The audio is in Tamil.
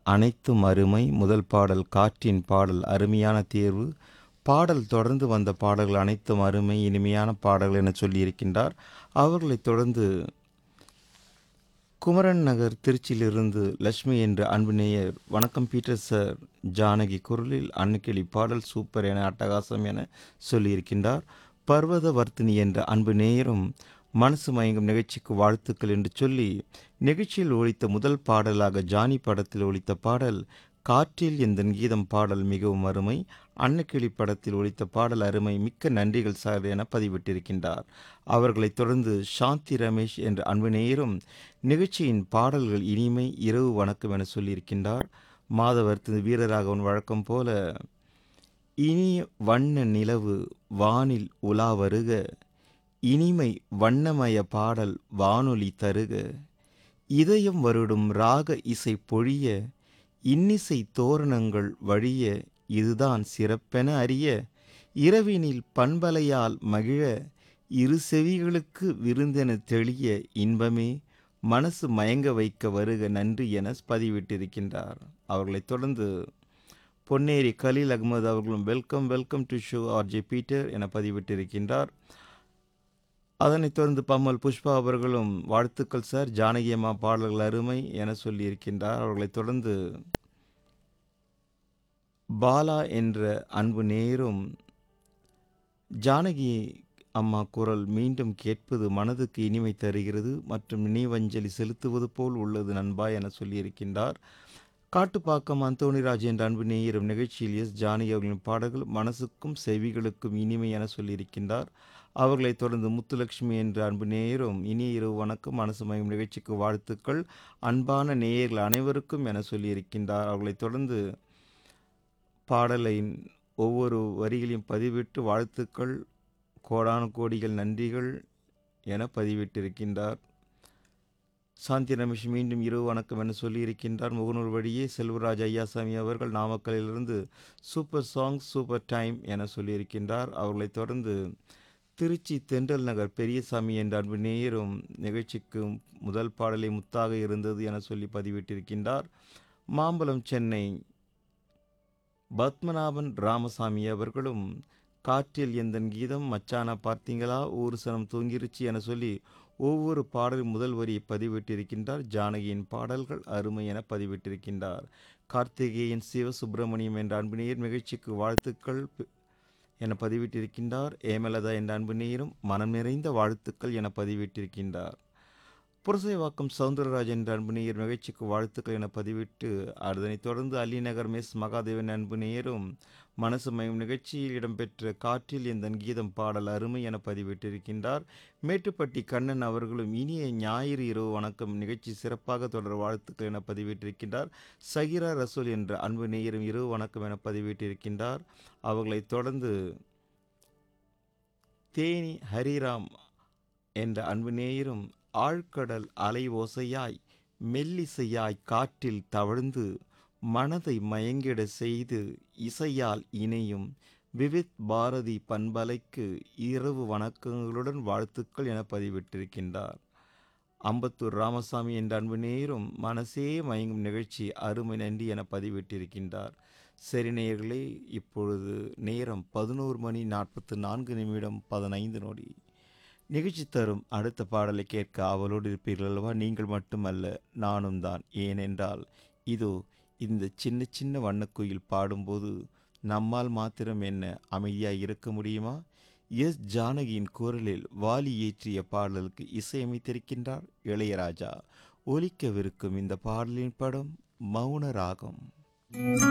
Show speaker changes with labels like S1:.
S1: அனைத்தும் அருமை முதல் பாடல் காற்றின் பாடல் அருமையான தேர்வு பாடல் தொடர்ந்து வந்த பாடல்கள் அனைத்தும் அருமை இனிமையான பாடல்கள் என சொல்லியிருக்கின்றார் அவர்களைத் தொடர்ந்து குமரன் நகர் திருச்சியிலிருந்து லட்சுமி என்ற அன்பு நேயர் வணக்கம் பீட்டர் சார் ஜானகி குரலில் அன்னுக்கிளி பாடல் சூப்பர் என அட்டகாசம் என சொல்லியிருக்கின்றார் பர்வத வர்த்தினி என்ற அன்பு நேயரும் மனசு மயங்கும் நிகழ்ச்சிக்கு வாழ்த்துக்கள் என்று சொல்லி நிகழ்ச்சியில் ஒழித்த முதல் பாடலாக ஜானி படத்தில் ஒழித்த பாடல் காற்றில் எந்த கீதம் பாடல் மிகவும் அருமை அன்னக்கிளி படத்தில் ஒழித்த பாடல் அருமை மிக்க நன்றிகள் சார் என பதிவிட்டிருக்கின்றார் அவர்களைத் தொடர்ந்து சாந்தி ரமேஷ் என்ற அன்பு நேயரும் நிகழ்ச்சியின் பாடல்கள் இனிமை இரவு வணக்கம் என சொல்லியிருக்கின்றார் மாதவர்த்தின் வீரராகவன் வழக்கம் போல இனிய வண்ண நிலவு வானில் உலா வருக இனிமை வண்ணமய பாடல் வானொலி தருக இதயம் வருடும் ராக இசை பொழிய இன்னிசை தோரணங்கள் வழிய இதுதான் சிறப்பென அறிய இரவினில் பண்பலையால் மகிழ இரு செவிகளுக்கு விருந்தென தெளிய இன்பமே மனசு மயங்க வைக்க வருக நன்றி என பதிவிட்டிருக்கின்றார் அவர்களைத் தொடர்ந்து பொன்னேரி கலீல் அகமது அவர்களும் welcome welcome to show RJ Peter என பதிவிட்டிருக்கின்றார் அதனைத் தொடர்ந்து பம்மல் புஷ்பா அவர்களும் வாழ்த்துக்கள் சார் ஜானகி அம்மா பாடல்கள் அருமை என சொல்லியிருக்கின்றார் அவர்களைத் தொடர்ந்து பாலா என்ற அன்பு நேரும் ஜானகி அம்மா குரல் மீண்டும் கேட்பது மனதுக்கு இனிமை தருகிறது மற்றும் நினைவஞ்சலி செலுத்துவது போல் உள்ளது நண்பா என சொல்லியிருக்கின்றார் காட்டுப்பாக்கம் அந்தோணிராஜ் என்ற அன்பு நேயரும் நிகழ்ச்சியில் எஸ் ஜானகி அவர்களின் பாடல்கள் மனசுக்கும் செவிகளுக்கும் இனிமை என சொல்லியிருக்கின்றார் அவர்களைத் தொடர்ந்து முத்துலட்சுமி என்ற அன்பு நேயரும் இனிய இரவு வணக்கம் மனசு மயம் நிகழ்ச்சிக்கு வாழ்த்துக்கள் அன்பான நேயர்கள் அனைவருக்கும் என சொல்லியிருக்கின்றார் அவர்களைத் தொடர்ந்து பாடலின் ஒவ்வொரு வரிகளையும் பதிவிட்டு வாழ்த்துக்கள் கோடான கோடிகள் நன்றிகள் என பதிவிட்டிருக்கின்றார் சாந்தி ரமேஷ் மீண்டும் இரவு வணக்கம் என சொல்லியிருக்கின்றார் முகநூல் வழியே செல்வராஜ் ஐயாசாமி அவர்கள் நாமக்கலிலிருந்து சூப்பர் சாங் சூப்பர் டைம் என சொல்லியிருக்கின்றார் அவர்களைத் தொடர்ந்து திருச்சி தென்றல் நகர் பெரியசாமி என்ற அன்பு நேயரும் நிகழ்ச்சிக்கு முதல் பாடலை முத்தாக இருந்தது என சொல்லி பதிவிட்டிருக்கின்றார் மாம்பலம் சென்னை பத்மநாபன் ராமசாமி அவர்களும் காற்றில் எந்தன் கீதம் மச்சானா பார்த்தீங்களா ஊர் சனம் தூங்கிருச்சு என சொல்லி ஒவ்வொரு பாடலின் முதல் வரியை பதிவிட்டிருக்கின்றார் ஜானகியின் பாடல்கள் அருமை என பதிவிட்டிருக்கின்றார் கார்த்திகேயன் சிவசுப்பிரமணியம் என்ற அன்பு நேயர் நிகழ்ச்சிக்கு வாழ்த்துக்கள் என பதிவிட்டிருக்கின்றார் ஏமலதா என்ற அன்பு நேயரும் மனம் நிறைந்த வாழ்த்துக்கள் என பதிவிட்டிருக்கின்றார் புரசைவாக்கம் சவுந்தரராஜ் என்ற அன்பு நேயர் நிகழ்ச்சிக்கு வாழ்த்துக்கள் என பதிவிட்டு அதனைத் தொடர்ந்து அலிநகர் மெஸ் மகாதேவன் அன்பு நேயரும் மனசு மயம் நிகழ்ச்சியில் இடம்பெற்ற காற்றில் எந்த கீதம் பாடல் அருமை என பதிவிட்டிருக்கின்றார் மேட்டுப்பட்டி கண்ணன் அவர்களும் இனிய ஞாயிறு இரவு வணக்கம் நிகழ்ச்சி சிறப்பாக தொடர் வாழ்த்துக்கள் என பதிவிட்டிருக்கின்றார் சகிரா ரசூல் என்ற அன்பு நேயரும் இரவு வணக்கம் என பதிவிட்டிருக்கின்றார் அவர்களைத் தொடர்ந்து தேனி ஹரிராம் என்ற அன்பு நேயரும் ஆழ்கடல் அலை ஓசையாய் மெல்லிசையாய் காற்றில் தவழ்ந்து மனதை மயங்கிட செய்து இசையால் இணையும் விவித் பாரதி பண்பலைக்கு இரவு வணக்கங்களுடன் வாழ்த்துக்கள் என பதிவிட்டிருக்கின்றார் அம்பத்தூர் ராமசாமி என்ற அன்பு நேரும் மனசே மயங்கும் நிகழ்ச்சி அருமை நன்றி என பதிவிட்டிருக்கின்றார் சரி நேயர்களே இப்பொழுது நேரம் பதினோரு மணி நாற்பத்து நான்கு நிமிடம் பதினைந்து நொடி நிகழ்ச்சி தரும் அடுத்த பாடலை கேட்க ஆவலோடு இருப்பீர்கள் அல்லவா நீங்கள் மட்டுமல்ல நானும் தான் ஏனென்றால் இதோ இந்த சின்ன சின்ன வண்ணக்குயில் பாடும்போது நம்மால் மாத்திரம் என்ன அமைதியாக இருக்க முடியுமா எஸ் ஜானகியின் குரலில் வாலி ஏற்றிய பாடலுக்கு இசையமைத்திருக்கின்றார் இளையராஜா ஒலிக்கவிருக்கும் இந்த பாடலின் படம் மௌன ராகம்